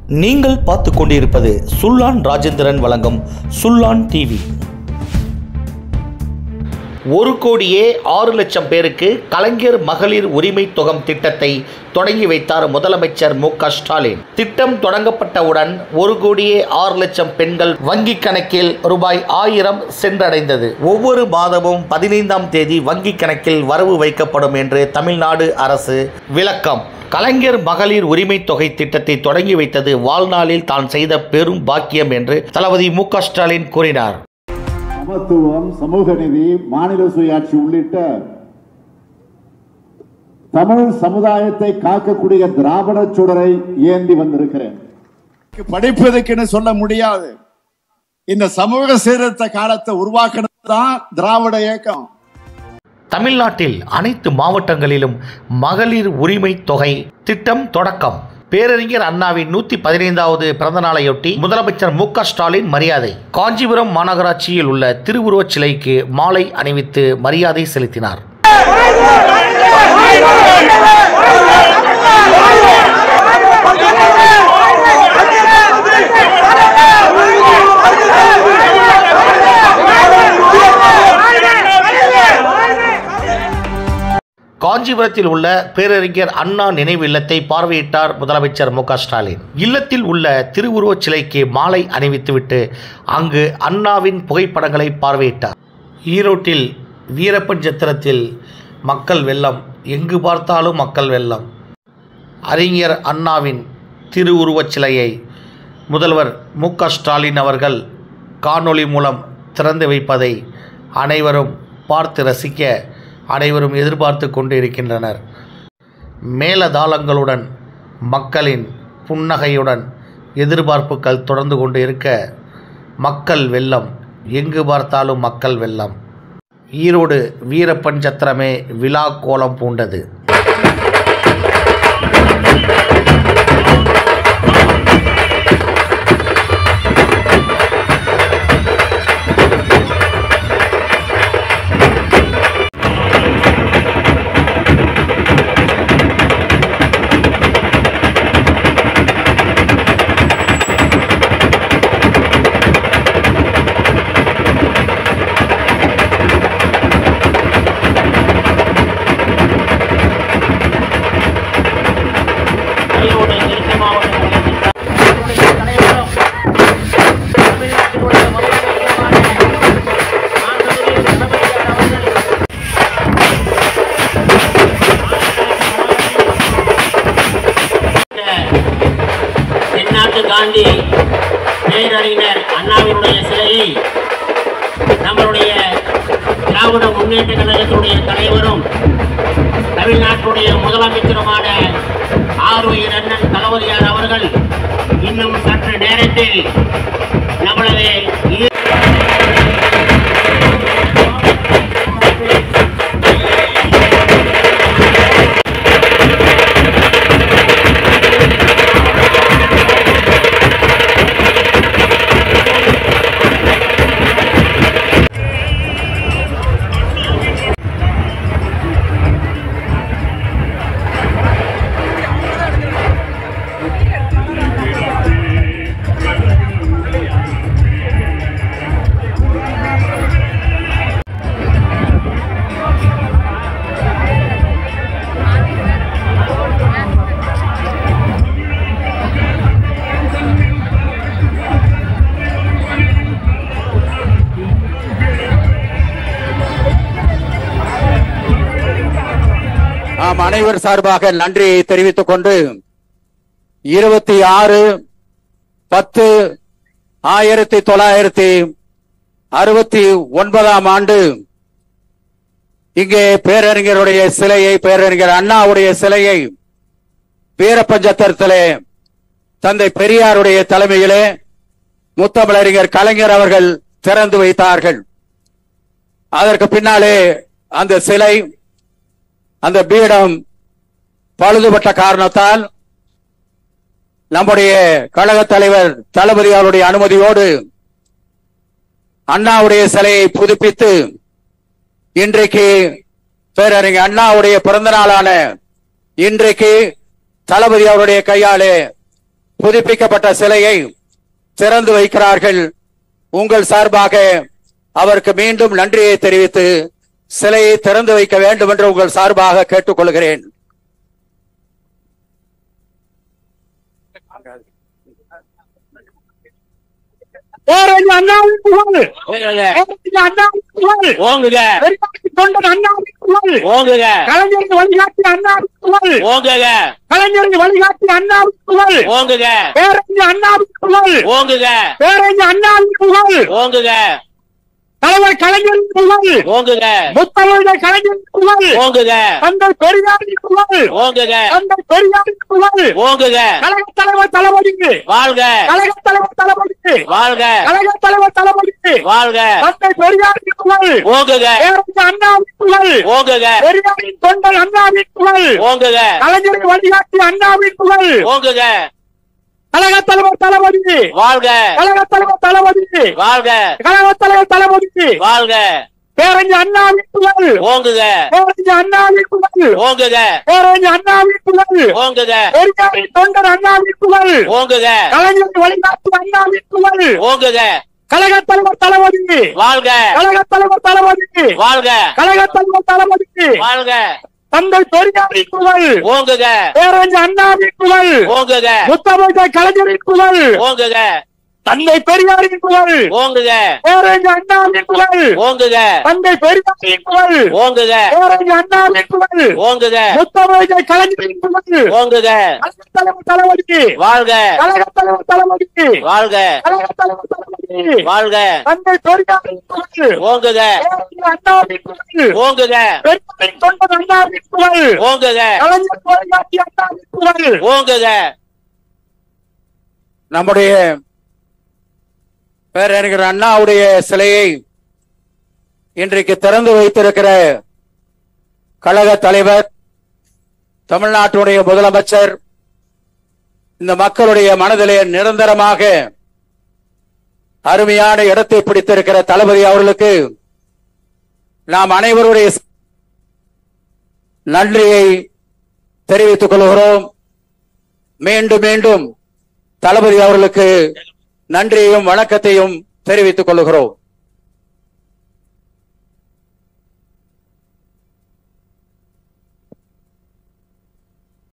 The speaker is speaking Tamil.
நீங்கள் பார்த்து கொண்டிருப்பது சுல்லான் ராஜேந்திரன் வழங்கும் சுல்லான் டிவி ஒரு கோடியே ஆறு லட்சம் பேருக்கு கலைஞர் மகளிர் உரிமை தொகம் திட்டத்தை தொடங்கி வைத்தார் முதலமைச்சர் மு க ஸ்டாலின் திட்டம் தொடங்கப்பட்டவுடன் ஒரு கோடியே ஆறு லட்சம் பெண்கள் வங்கி கணக்கில் ரூபாய் ஆயிரம் சென்றடைந்தது ஒவ்வொரு மாதமும் பதினைந்தாம் தேதி வங்கி கணக்கில் வரவு வைக்கப்படும் என்று தமிழ்நாடு அரசு விளக்கம் கலைஞர் மகளிர் உரிமை தொகை திட்டத்தை தொடங்கி வைத்தது வாழ்நாளில் தான் செய்த பெரும் பாக்கியம் என்று தளபதி மு க ஸ்டாலின் கூறினார் சமத்துவம் சமூக நீதி மாநில சுயாட்சி உள்ளிட்ட தமிழ் சமுதாயத்தை காக்கக்கூடிய திராவிட சுடரை ஏந்தி வந்திருக்கிறேன் படிப்பதற்குன்னு சொல்ல முடியாது இந்த சமூக சீர்திருத்த காலத்தை உருவாக்கினது தான் திராவிட இயக்கம் தமிழ்நாட்டில் அனைத்து மாவட்டங்களிலும் மகளிர் உரிமை தொகை திட்டம் தொடக்கம் பேரறிஞர் அண்ணாவின் நூத்தி பதினைந்தாவது பிறந்த நாளையொட்டி முதலமைச்சர் மு க ஸ்டாலின் மரியாதை காஞ்சிபுரம் மாநகராட்சியில் உள்ள திருவுருவச் சிலைக்கு மாலை அணிவித்து மரியாதை செலுத்தினார் காஞ்சிபுரத்தில் உள்ள பேரறிஞர் அண்ணா நினைவு இல்லத்தை பார்வையிட்டார் முதலமைச்சர் மு க ஸ்டாலின் இல்லத்தில் உள்ள திருவுருவச் சிலைக்கு மாலை அணிவித்துவிட்டு அங்கு அண்ணாவின் புகைப்படங்களை பார்வையிட்டார் ஈரோட்டில் வீரப்பன் சத்திரத்தில் மக்கள் வெள்ளம் எங்கு பார்த்தாலும் மக்கள் வெள்ளம் அறிஞர் அண்ணாவின் திருவுருவச் சிலையை முதல்வர் மு க ஸ்டாலின் அவர்கள் காணொளி மூலம் திறந்து வைப்பதை அனைவரும் பார்த்து ரசிக்க அனைவரும் எதிர்பார்த்து கொண்டு இருக்கின்றனர் மேலதாளங்களுடன் மக்களின் புன்னகையுடன் எதிர்பார்ப்புகள் தொடர்ந்து கொண்டு இருக்க மக்கள் வெள்ளம் எங்கு பார்த்தாலும் மக்கள் வெள்ளம் ஈரோடு வீரப்பன் சத்திரமே விழா கோலம் பூண்டது ஈரோடு திருச்சி மாவட்டங்களில் தலைவரும் தமிழ்நாட்டினுடைய முதலமைச்சருமான மாண்புமிகு தளபதியார் அவர்கள் தென்னாட்டு காந்தி பேரறிஞர் அண்ணாவினுடைய சிலையை நம்மளுடைய திராவிட முன்னேற்ற கழகத்தினுடைய தலைவரும் தமிழ்நாட்டுடைய முதலமைச்சருமான ஆறுயிர் அண்ணன் தளபதியார் அவர்கள் இன்னும் சற்று நேரத்தில் நம்மளது ஈ- நாம் அனைவர் சார்பாக நன்றியை தெரிவித்துக் கொண்டு இருபத்தி ஆறு பத்து ஆயிரத்தி தொள்ளாயிரத்தி அறுபத்தி ஒன்பதாம் ஆண்டு இங்கே பேரறிஞருடைய சிலையை பேரறிஞர் அண்ணாவுடைய சிலையை வீரப்பஞ்சத்திரத்திலே தந்தை பெரியாருடைய தலைமையிலே முத்தமிழறிஞர் கலைஞர் அவர்கள் திறந்து வைத்தார்கள் அதற்கு பின்னாலே அந்த சிலை அந்த பீடம் பழுதுபட்ட காரணத்தால் நம்முடைய கழக தலைவர் தளபதி அவருடைய அனுமதியோடு அண்ணாவுடைய சிலையை புதுப்பித்து இன்றைக்கு பேரறிஞர் அண்ணாவுடைய பிறந்த நாளான இன்றைக்கு தளபதி அவருடைய கையாலே புதுப்பிக்கப்பட்ட சிலையை திறந்து வைக்கிறார்கள் உங்கள் சார்பாக அவருக்கு மீண்டும் நன்றியை தெரிவித்து சிலையை திறந்து வைக்க வேண்டும் என்று உங்கள் சார்பாக கேட்டுக்கொள்கிறேன் பேரறிஞர் அண்ணாவின் புகழ் ஓங்குக பேரறிஞர் அண்ணாவின் புகழ் ஓங்குக பெருமாட்டி தொண்டன் அண்ணாவின் புகழ் ஓங்குக கலைஞருக்கு வழிகாட்டி அண்ணாவின் புகழ் ஓங்குக கலைஞருக்கு வழிகாட்டி அண்ணாவின் புகழ் ஓங்குக பேரறிஞர் அண்ணாவின் புகழ் ஓங்குக பேரறிஞர் அண்ணாவின் புகழ் ஓங்குக தலைவர் கலைஞரின் புகழ் ஓங்குக முத்தமிழர் கலைஞரின் புகழ் ஓங்குக தந்தை பெரியாரின் புகழ் ஓங்குக தந்தை பெரியாரின் புகழ் ஓங்குக கழக தலைவர் தளபதிக்கு வாழ்க கழக தலைவர் தளபதிக்கு வாழ்க கழக தலைவர் தளபதிக்கு வாழ்க தந்தை பெரியாரின் புகழ் ஓங்குக பேரறிஞர் அண்ணாவின் புகழ் ஓங்குக பெரியாரின் தொண்டர் அண்ணாவின் புகழ் ஓங்குக கலைஞருக்கு வழிகாட்டி அண்ணாவின் புகழ் ஓங்குக கழக தலைவர் தளபதிக்கு வாழ்க கழக தலைவர் தளபதிக்கு வாழ்க கழக தலைவர் தளபதிக்கு வாழ்க பேரறிஞர் அண்ணாவின் புகழ் ஓங்குக பேரறிஞர் அண்ணாவின் புகழ் ஓங்குக பேரறிஞர் அண்ணாவின் புகழ் ஓங்குக பெரியாரின் தொண்டர் அண்ணாவின் புகழ் ஓங்குக கலைஞருக்கு வழிகாட்டி அண்ணாவின் புகழ் ஓங்குக கழக தலைவர் தளபதிக்கு வாழ்க கழக தலைவர் தளபதிக்கு வாழ்க கழக தலைவர் தளபதிக்கு வாழ்க தந்தை பெரியாரின் புகழ் ஓங்குக பேரறிஞர் அண்ணாவின் புகழ் ஓங்குக முத்தமிழர் கலைஞரின் புகழ் ஓங்குக தந்தை பெரியாரின் புகழ் ஓங்குக பேரறிஞர் அண்ணாவின் புகழ் ஓங்குக தந்தை பெரியாரின் புகழ் ஓங்குக பேரறிஞர் அண்ணாவின் புகழ் ஓங்குக முத்தமிழர் கலைஞரின் புகழ் ஓங்குக கழக தலைவர் தளபதிக்கு வாழ்க கழக தலைவர் தளபதிக்கு வாழ்க கழக தலைவர் தளபதிக்கு வாழ்க தந்தை பெரியாரின் புகழ் ஓங்குக பேரறிஞர் அண்ணாவின் புகழ் ஓங்குக பெரியாரின் தொண்டர் அண்ணாவின் புகழ் ஓங்குக கலைஞர் வழிகாட்டி அண்ணாவின் புகழ் ஓங்குக நம்முடைய பேரறிஞர் அண்ணாவுடைய சிலையை இன்றைக்கு திறந்து வைத்திருக்கிற கழக தலைவர் தமிழ்நாட்டுடைய முதலமைச்சர் இந்த மக்களுடைய மனதிலே நிரந்தரமாக அருமையான இடத்தை பிடித்திருக்கிற தளபதி அவர்களுக்கு நாம் அனைவருடைய நன்றியை தெரிவித்துக் கொள்கிறோம் மீண்டும் மீண்டும் தளபதி அவர்களுக்கு நன்றியையும் வணக்கத்தையும் தெரிவித்துக் கொள்கிறோம்